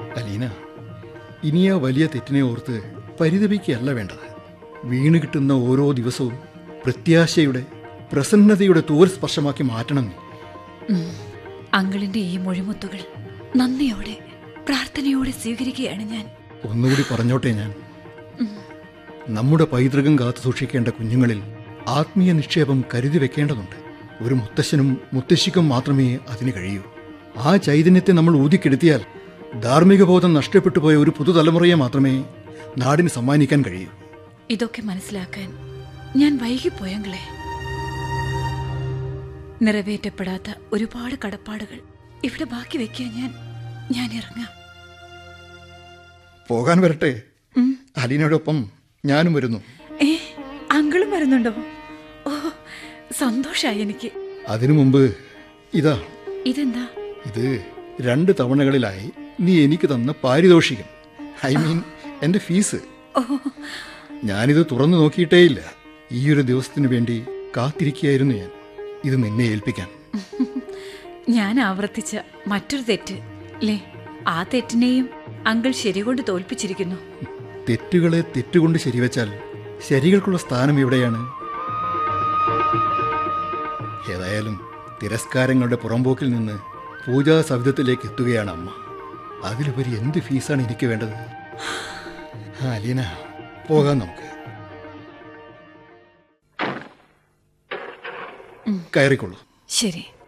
അലീന ഇനി ആ വലിയ തെറ്റിനെ ഓർത്ത് പരിതപിക്കുകയല്ല വേണ്ടത് വീണ് കിട്ടുന്ന ഓരോ ദിവസവും പ്രത്യാശയുടെ പ്രസന്നതയുടെ തൂവൽ സ്പർശമാക്കി മാറ്റണം നീ അങ്കിളിന്റെ ഈ മൊഴിമുത്തുകൾ നന്ദിയോടെ പ്രാർത്ഥനയോടെ സ്വീകരിക്കുകയാണ് ഞാൻ ഒന്നുകൂടി പറഞ്ഞോട്ടെ ഞാൻ നമ്മുടെ പൈതൃകം കാത്തു സൂക്ഷിക്കേണ്ട കുഞ്ഞുങ്ങളിൽ ആത്മീയ നിക്ഷേപം കരുതി വെക്കേണ്ടതുണ്ട് ഒരു മുത്തശ്ശനും മുത്തശ്ശിക്കും മാത്രമേ അതിന് കഴിയൂ ആ ചൈതന്യത്തെ നമ്മൾ ഊതിക്കെടുത്തിയാൽ ധാർമ്മിക ബോധം നഷ്ടപ്പെട്ടു പോയ ഒരു പുതുതലമുറയെ മാത്രമേ നാടിന് സമ്മാനിക്കാൻ കഴിയൂ ഇതൊക്കെ മനസ്സിലാക്കാൻ ഞാൻ വൈകിപ്പോയങ്ങളെ നിറവേറ്റപ്പെടാത്ത ഒരുപാട് കടപ്പാടുകൾ ഇവിടെ ബാക്കി വെക്കാൻ ഞാൻ ഞാൻ ഇറങ്ങാം പോകാൻ വരട്ടെ അലീനയോടൊപ്പം ഞാനും വരുന്നു ഏ അങ്കിളും വരുന്നുണ്ടോ ഓ സന്തോഷായി എനിക്ക് അതിനു മുമ്പ് ഇതാ ഇതെന്താ ഇത് രണ്ട് തവണകളിലായി നീ എനിക്ക് തന്ന പാരിതോഷികം ഐ മീൻ എൻ്റെ ഫീസ് ഓ ഞാനിത് തുറന്നു നോക്കിയിട്ടേയില്ല ഈ ഒരു ദിവസത്തിന് വേണ്ടി കാത്തിരിക്കുകയായിരുന്നു ഞാൻ ഇത് നിന്നെ ഏൽപ്പിക്കാൻ ഞാൻ ആവർത്തിച്ച മറ്റൊരു തെറ്റ് അല്ലേ ആ തെറ്റിനെയും അങ്കിൾ ശരികൊണ്ട് തോൽപ്പിച്ചിരിക്കുന്നു തെറ്റുകളെ തെറ്റുകൊണ്ട് ശരിവെച്ചാൽ ശരികൾക്കുള്ള സ്ഥാനം എവിടെയാണ് ഏതായാലും തിരസ്കാരങ്ങളുടെ പുറമ്പോക്കിൽ നിന്ന് പൂജാ സവിധത്തിലേക്ക് എത്തുകയാണ് അമ്മ അതിലുപരി എന്ത് ഫീസാണ് എനിക്ക് വേണ്ടത് ആ അലീന പോകാം നമുക്ക് കയറിക്കൊള്ളൂ ശരി